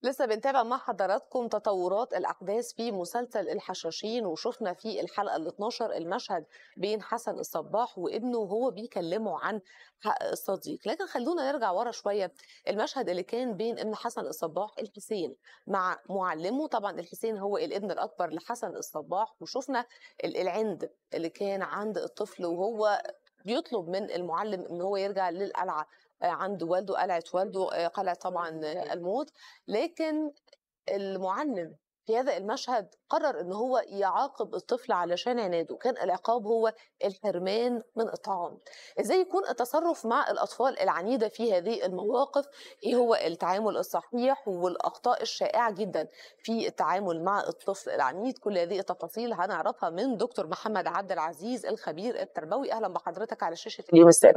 لسه بنتابع مع حضراتكم تطورات الأحداث في مسلسل الحشاشين وشفنا في الحلقة ال 12 المشهد بين حسن الصباح وابنه وهو بيكلمه عن حق الصديق لكن خلونا نرجع ورا شوية المشهد اللي كان بين ابن حسن الصباح الحسين مع معلمه طبعا الحسين هو الابن الأكبر لحسن الصباح وشفنا العند اللي كان عند الطفل وهو بيطلب من المعلم ان هو يرجع للقلعه عند والده قلعة والده قلعة طبعا الموت لكن المعلم في هذا المشهد قرر ان هو يعاقب الطفل علشان عناده كان العقاب هو الحرمان من الطعام ازاي يكون التصرف مع الاطفال العنيده في هذه المواقف ايه هو التعامل الصحيح والاخطاء الشائعه جدا في التعامل مع الطفل العنيد كل هذه التفاصيل هنعرفها من دكتور محمد عبد العزيز الخبير التربوي اهلا بحضرتك على شاشه اليوم السابع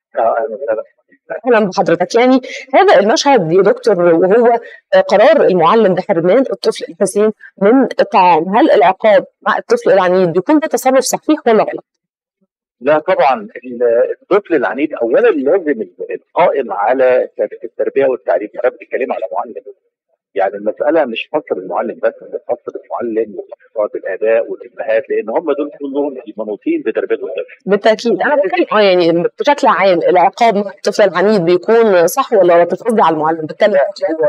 اهلا بحضرتك يعني هذا المشهد يا دكتور وهو قرار المعلم بحرمان الطفل الحسين من الطعام هل العقاب مع الطفل العنيد بيكون ده تصرف صحيح ولا غلط؟ لا طبعا الطفل العنيد اولا لازم القائم على التربيه والتعليم انا بتتكلم على معلم يعني المساله مش خاصه بالمعلم بس خاصه بالمعلم وخاصه بالاباء والامهات لان هم دول كلهم المنوطين بتربيه الطفل. بالتاكيد انا بتكلم اه يعني بشكل عام العقاب مع الطفل العنيد بيكون صح ولا غلط قصدي على المعلم بتكلم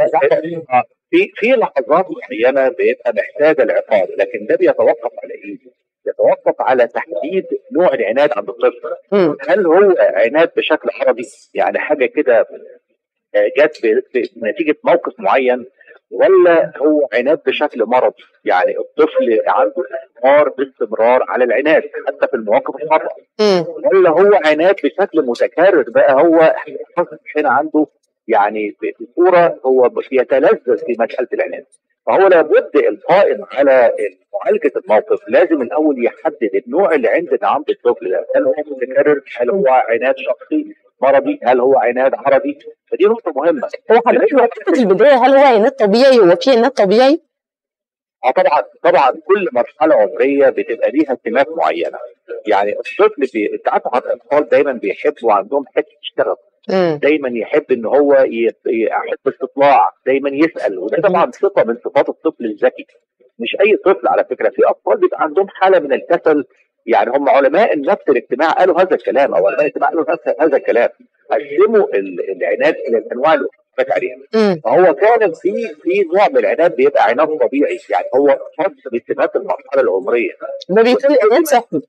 في في لحظات معينه بيبقى محتاجه العقاب لكن ده بيتوقف على ايه؟ يتوقف على تحديد نوع العناد عند الطفل هل هو عناد بشكل عربي يعني حاجه كده جت نتيجه موقف معين ولا هو عناد بشكل مرضي يعني الطفل عنده اصرار باستمرار على العناد حتى في المواقف الخطا ولا هو عناد بشكل متكرر بقى هو هنا عنده يعني بصوره هو يتلذذ في مساله العناد فهو لابد القائم على معالجه الموقف لازم الاول يحدد النوع اللي عندنا عند الطفل ده هل هو متكرر هل هو عناد شخصي مرضي هل هو عناد عربي فدي نقطه مهمه هو حضرتك في البدايه هل هو عناد طبيعي هو في عناد طبيعي؟ اه طبعا طبعا كل مرحله عمريه بتبقى ليها سمات معينه يعني الطفل بي... انت عارف الاطفال دايما بيحبوا عندهم حته الشغف دايما يحب ان هو يحب الاستطلاع دايما يسال وده طبعا صفه من صفات الطفل الذكي مش اي طفل على فكره في اطفال بيبقى عندهم حاله من الكسل يعني هم علماء النفس الاجتماع قالوا هذا الكلام او علماء الاجتماع قالوا هذا الكلام قسموا العناد الى الانواع اللي قلت عليها فهو كان في في نوع من العناد بيبقى عناد طبيعي يعني هو خاص بسمات المرحله العمريه ما بيكون عناد صحي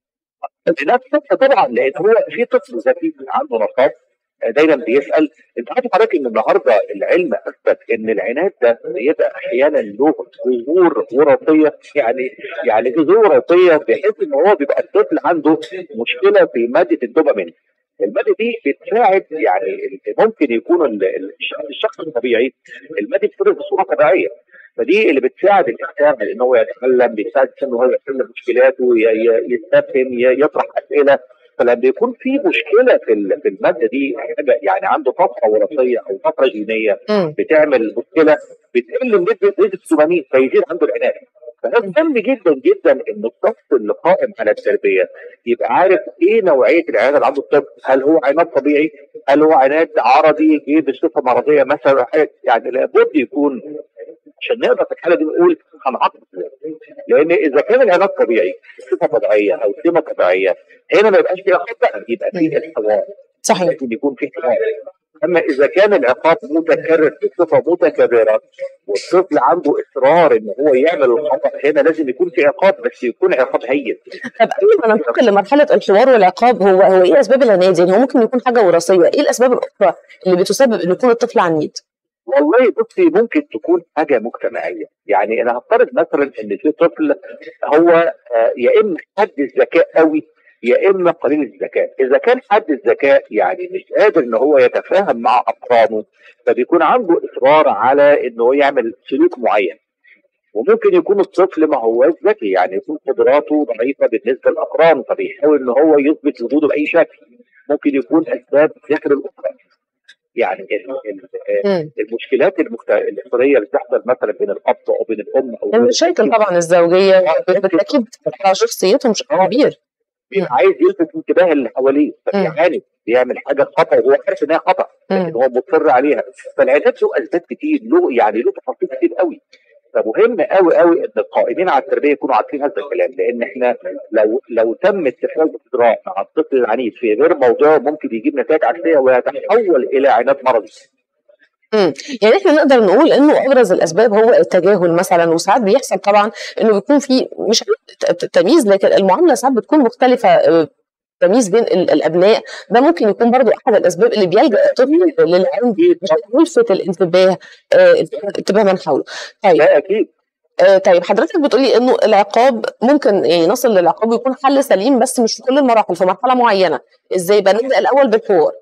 عناد صحي طبعا لان هو في طفل ذكي عنده نشاط دايما بيسال انت عارف حضرتك ان النهارده العلم اثبت ان العناد ده بيبقى احيانا له جذور وراثيه يعني يعني جذور وراثيه بحيث ان هو بيبقى الطفل عنده مشكله في ماده الدوبامين الماده دي بتساعد يعني ممكن يكون الشخص الطبيعي الماده بتفرز بصوره طبيعيه فدي اللي بتساعد الانسان ان هو يتكلم بتساعد ان هو يحل مشكلاته يستفهم يطرح اسئله فلما يكون في مشكله في في الماده دي يعني عنده طفره وراثيه او طفره جينيه بتعمل مشكله بتقل نسبه نسبه الدوبامين فيزيد عنده العناد فده مهم جدا جدا ان الطفل اللي قائم على التربيه يبقى عارف ايه نوعيه العناد اللي عنده الطفل هل هو عناد طبيعي هل هو عناد عرضي جه بصفه مرضيه مثلا يعني لابد يكون عشان نقدر في الحاله دي نقول هنعاقب لان اذا كان العناد طبيعي صفه طبيعيه او سمه طبيعيه هنا ما يبقاش في عقاب بقى يبقى في الحوار صحيح لازم يكون في حوار اما اذا كان العقاب متكرر بصفه متكرره والطفل عنده اصرار ان هو يعمل الخطا هنا لازم يكون في عقاب بس يكون عقاب هين طب قبل ما ننتقل لمرحله الحوار والعقاب هو هو ايه اسباب العناد يعني هو ممكن يكون حاجه وراثيه ايه الاسباب الاخرى اللي بتسبب ان يكون الطفل عنيد والله بصي ممكن تكون حاجه مجتمعيه يعني انا هفترض مثلا ان في طفل هو يا اما حد الذكاء قوي يا اما قليل الذكاء اذا كان حد الذكاء يعني مش قادر ان هو يتفاهم مع اقرانه فبيكون عنده اصرار على ان هو يعمل سلوك معين وممكن يكون الطفل ما هوش ذكي يعني يكون قدراته ضعيفه بالنسبه لاقرانه فبيحاول ان هو يثبت وجوده باي شكل ممكن يكون اسباب ذكر الاخرى يعني ال ال المشكلات الاسريه اللي بتحصل مثلا بين الاب او بين الام او المشاكل طبعا الزوجيه بالتاكيد على شخصيتهم بشكل كبير عايز يلفت انتباه اللي حواليه فبيعاند بيعمل حاجه خطا وهو عارف انها خطا لكن هو مصر عليها فالعلاج له اسباب كتير له يعني له تفاصيل كتير قوي فمهم قوي قوي ان القائمين على التربيه يكونوا عارفين هذا الكلام لان احنا لو لو تم اتخاذ اجراء مع الطفل العنيد في غير موضوع ممكن يجيب نتائج عكسيه ويتحول الى عناد مرضي امم يعني احنا نقدر نقول انه ابرز الاسباب هو التجاهل مثلا وساعات بيحصل طبعا انه بيكون في مش تمييز لكن المعامله ساعات بتكون مختلفه التمييز بين الابناء ده ممكن يكون برضو احد الاسباب اللي بيلجا الطفل للعلم يلفت الانتباه انتباه من حوله طيب اكيد طيب حضرتك بتقولي انه العقاب ممكن يعني نصل للعقاب ويكون حل سليم بس مش في كل المراحل في مرحله معينه ازاي بقى نبدا الاول بالحوار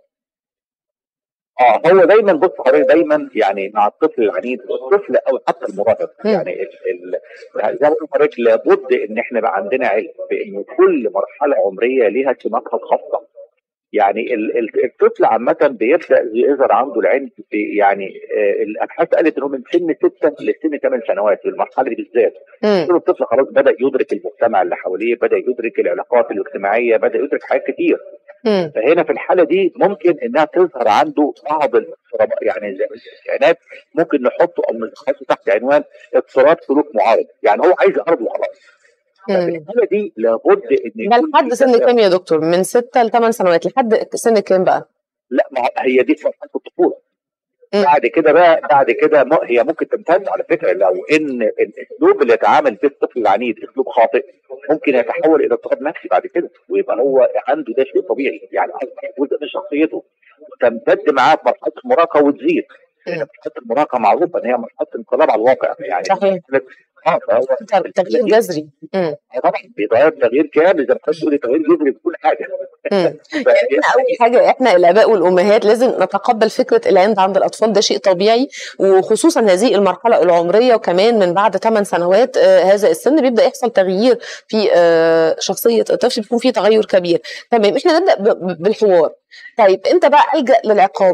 اه هو دايما بص حضرتك دايما يعني مع الطفل العنيد الطفل او حتى المراهق يعني ال ال زي ما بقول لحضرتك لابد ان احنا يبقى عندنا علم بان كل مرحله عمريه ليها سماتها الخاصه يعني الطفل عامة بيبدأ يظهر عنده العند يعني آه الأبحاث قالت إنه من سن 6 لسن 8 سنوات في المرحلة دي بالذات الطفل خلاص بدأ يدرك المجتمع اللي حواليه بدأ يدرك العلاقات الاجتماعية بدأ يدرك حاجات كتير مم. فهنا في الحالة دي ممكن إنها تظهر عنده بعض يعني العناد ممكن نحطه أو نحطه تحت عنوان اضطراب سلوك معارض يعني هو عايز يقرب وخلاص الحاله دي لابد ان ده لحد سن كام يا دكتور؟ من 6 ل 8 سنوات لحد سن كام بقى؟ لا ما هي دي في مرحله الطفوله بعد كده بقى بعد كده هي ممكن تمتد على فكره لو ان الاسلوب اللي يتعامل به الطفل العنيد اسلوب خاطئ ممكن يتحول الى اضطراب نفسي بعد كده ويبقى هو عنده ده شيء طبيعي يعني اصبح جزء من شخصيته وتمتد معاه في مرحله المراهقه وتزيد لان مرحله المراهقه معروفه ان هي مرحله انقلاب على الواقع يعني صحيح اه فهو تغيير جذري طبعا بيتغير تغيير كامل زي ما حضرتك بتقولي تغيير جذري في كل حاجه احنا اول حاجه احنا الاباء والامهات لازم نتقبل فكره العند عند الاطفال ده شيء طبيعي وخصوصا هذه المرحله العمريه وكمان من بعد 8 سنوات آه هذا السن بيبدا يحصل تغيير في آه شخصيه الطفل بيكون في تغير كبير تمام احنا نبدا بالحوار طيب انت بقى الجا للعقاب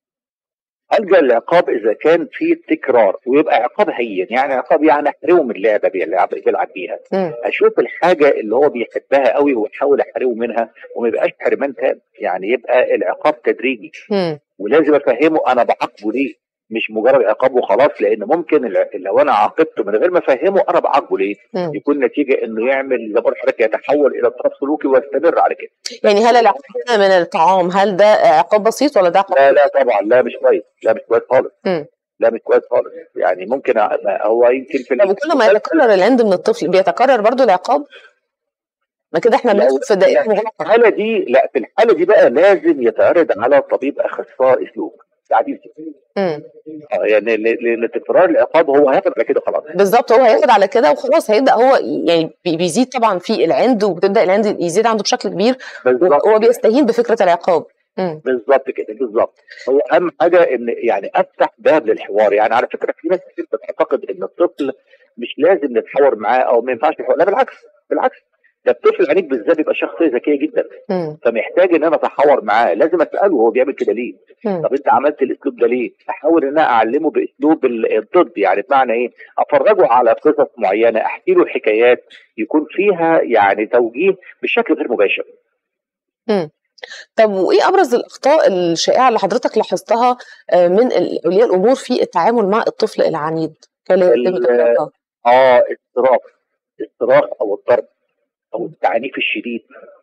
الجا للعقاب اذا كان في تكرار ويبقى عقاب هين يعني عقاب يعني احرمه من اللعبه بيلعب بيلعب بيها م. اشوف الحاجه اللي هو بيحبها قوي واحاول احرمه منها وما يبقاش حرمان تام يعني يبقى العقاب تدريجي م. ولازم افهمه انا بعاقبه ليه مش مجرد عقاب وخلاص لان ممكن لو انا عاقبته من غير ما افهمه انا بعاقبه ليه؟ م. يكون نتيجه انه يعمل زي ما حضرتك يتحول الى اضطراب سلوكي ويستمر على كده. يعني هل العقاب من الطعام هل ده عقاب بسيط ولا ده عقاب لا لا طبعا لا مش كويس لا مش كويس خالص. م. لا مش كويس خالص يعني ممكن هو يمكن في طب وكل ما يتكرر العند من الطفل بيتكرر برضه العقاب؟ ما كده احنا بندخل في دقيقه مغلقه. الحاله دي لا في الحاله دي بقى لازم يتعرض على طبيب اخصائي سلوك. تعديل امم اه يعني لان تكرار العقاب هو هياخد على كده خلاص بالظبط هو هياخد على كده وخلاص هيبدا هو يعني بيزيد طبعا في العند وبتبدا العند يزيد عنده بشكل كبير هو بيستهين بفكره العقاب بالظبط كده بالظبط هو اهم حاجه ان يعني افتح باب للحوار يعني على فكره في ناس كتير بتعتقد ان الطفل مش لازم نتحاور معاه او ما ينفعش نتحاور لا بالعكس بالعكس ده الطفل العنيد بالذات بيبقى شخصيه ذكيه جدا مم. فمحتاج ان انا اتحاور معاه لازم اساله هو بيعمل كده ليه مم. طب انت عملت الاسلوب ده ليه احاول ان انا اعلمه باسلوب الضد يعني بمعنى ايه افرجه على قصص معينه احكي له حكايات يكون فيها يعني توجيه بشكل غير مباشر مم. طب وايه ابرز الاخطاء الشائعه اللي حضرتك لاحظتها من اولياء الامور في التعامل مع الطفل العنيد كان يتم تكرارها اه اضطراب اضطراب او الضرب او التعنيف الشديد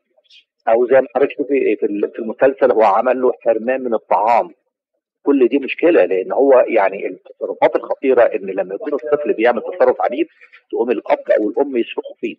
او زي ما حضرتك شوفي في المسلسل هو عمل له حرمان من الطعام كل دي مشكله لان هو يعني التصرفات الخطيره ان لما يكون الطفل بيعمل تصرف عنيف تقوم الاب او الام يصرخوا فيه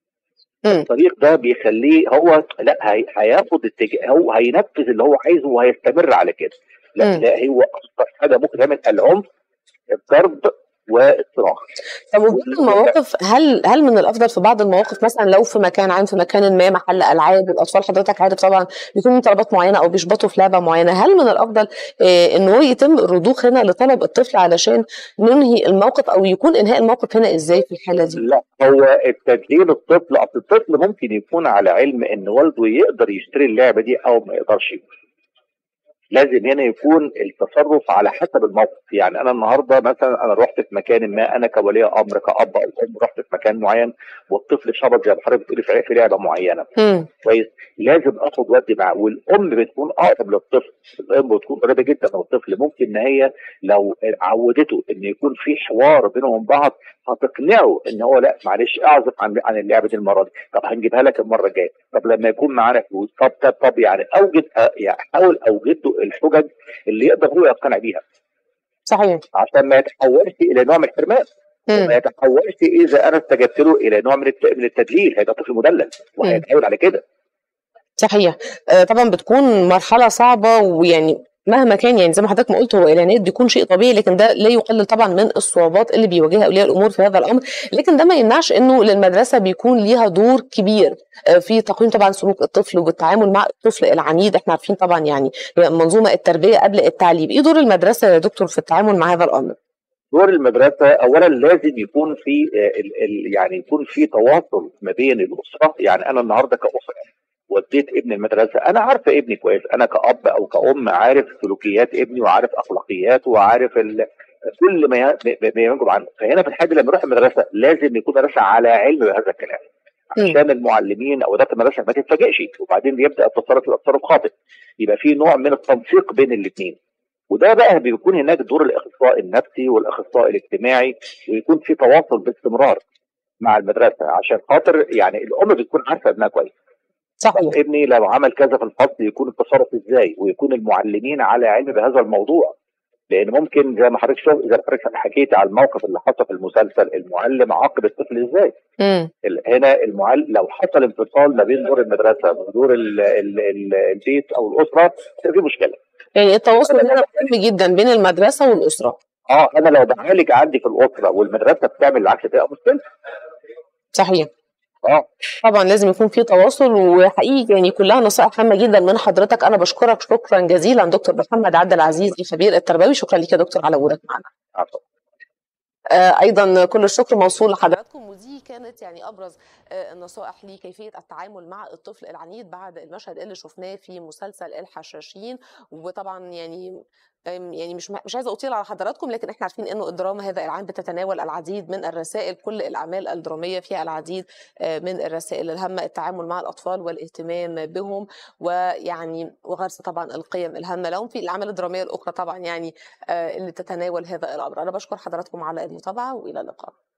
الطريق ده بيخليه هو لا هي هياخد اتجاه هو هينفذ اللي هو عايزه وهيستمر على كده لا, لا هو اكثر حاجه ممكن يعمل العنف الضرب والصراخ طب وبعض المواقف هل هل من الافضل في بعض المواقف مثلا لو في مكان عام في مكان ما محل العاب الاطفال حضرتك عارف طبعا بيكون طلبات معينه او بيشبطوا في لعبه معينه هل من الافضل إيه انه يتم الرضوخ هنا لطلب الطفل علشان ننهي الموقف او يكون انهاء الموقف هنا ازاي في الحاله دي؟ لا هو التدليل الطفل اصل الطفل ممكن يكون على علم ان والده يقدر يشتري اللعبه دي او ما يقدرش لازم هنا يكون التصرف على حسب الموقف يعني انا النهارده مثلا انا رحت في مكان ما انا كولي امر كاب او ام رحت في مكان معين والطفل شبط زي ما حضرتك بتقولي في في لعبه معينه مم. كويس لازم اخد ودي معاه والام بتكون اقرب للطفل الام بتكون قريبه جدا من الطفل ممكن ان هي لو عودته ان يكون في حوار بينهم وبين بعض هتقنعه ان هو لا معلش اعزف عن عن اللعبه دي المره دي طب هنجيبها لك المره الجايه طب لما يكون معانا فلوس طب طب طب يعني اوجد يعني حاول اوجد له الحجج اللي يقدر هو يقتنع بيها صحيح عشان ما يتحولش الى نوع من الحرمان مم. وما يتحولش اذا انا استجبت له الى نوع من الت- من التدليل هيبقى طفل مدلل وهيتعود على كده صحيح آه، طبعا بتكون مرحلة صعبة ويعني مهما كان يعني زي ما حضرتك ما قلت هو العناد بيكون شيء طبيعي لكن ده لا يقلل طبعا من الصعوبات اللي بيواجهها اولياء الامور في هذا الامر لكن ده ما يمنعش انه للمدرسه بيكون ليها دور كبير آه، في تقويم طبعا سلوك الطفل وبالتعامل مع الطفل العنيد احنا عارفين طبعا يعني هي منظومه التربيه قبل التعليم ايه دور المدرسه يا دكتور في التعامل مع هذا الامر دور المدرسه اولا لازم يكون في آه، ال- ال- يعني يكون في تواصل ما بين الاسره يعني انا النهارده كاسره وديت ابني المدرسه انا عارفه ابني كويس انا كاب او كأم عارف سلوكيات ابني وعارف اخلاقياته وعارف ال... كل ما ي- ما ينجب عنه فهنا في الحاجه لما يروح المدرسه لازم يكون المدرسه على علم بهذا الكلام مم. عشان المعلمين او اداره المدرسه ما تتفاجئش وبعدين يبدا التصرف يبقى تصرف خاطئ يبقى في نوع من التنسيق بين الاثنين وده بقى بيكون هناك دور الاخصائي النفسي والاخصائي الاجتماعي ويكون في تواصل باستمرار مع المدرسه عشان خاطر يعني الام بتكون عارفه ابنها كويس صحيح ابني لو عمل كذا في الفصل يكون التصرف ازاي ويكون المعلمين على علم بهذا الموضوع لان ممكن زي ما حضرتك شوف زي ما حضرتك حكيت على الموقف اللي حصل في المسلسل المعلم عاقب الطفل ازاي مم. ال- هنا المعلم لو حصل انفصال ما بين دور المدرسه ودور ال- ال- ال- البيت او الاسره في مشكله يعني التواصل هنا مهم جدا بين المدرسه والاسره اه انا لو بعالج عندي في الاسره والمدرسه بتعمل العكس تبقى مشكله صحيح اه طبعا لازم يكون في تواصل وحقيقي يعني كلها نصائح هامه جدا من حضرتك انا بشكرك شكرا جزيلا دكتور محمد عبد العزيز الخبير التربوي شكرا لك يا دكتور على وجودك معنا عفوا آه، ايضا كل الشكر موصول لحضراتكم ودي كانت يعني ابرز آه، النصائح لكيفيه التعامل مع الطفل العنيد بعد المشهد اللي شفناه في مسلسل الحشاشين وطبعا يعني أم، يعني مش مش عايزه اطيل على حضراتكم لكن احنا عارفين انه الدراما هذا العام بتتناول العديد من الرسائل كل الاعمال الدراميه فيها العديد آه، من الرسائل الهامه التعامل مع الاطفال والاهتمام بهم ويعني وغرس طبعا القيم الهامه لهم في الاعمال الدراميه الاخرى طبعا يعني آه، اللي تتناول هذا الامر انا بشكر حضراتكم على المتابعه والى اللقاء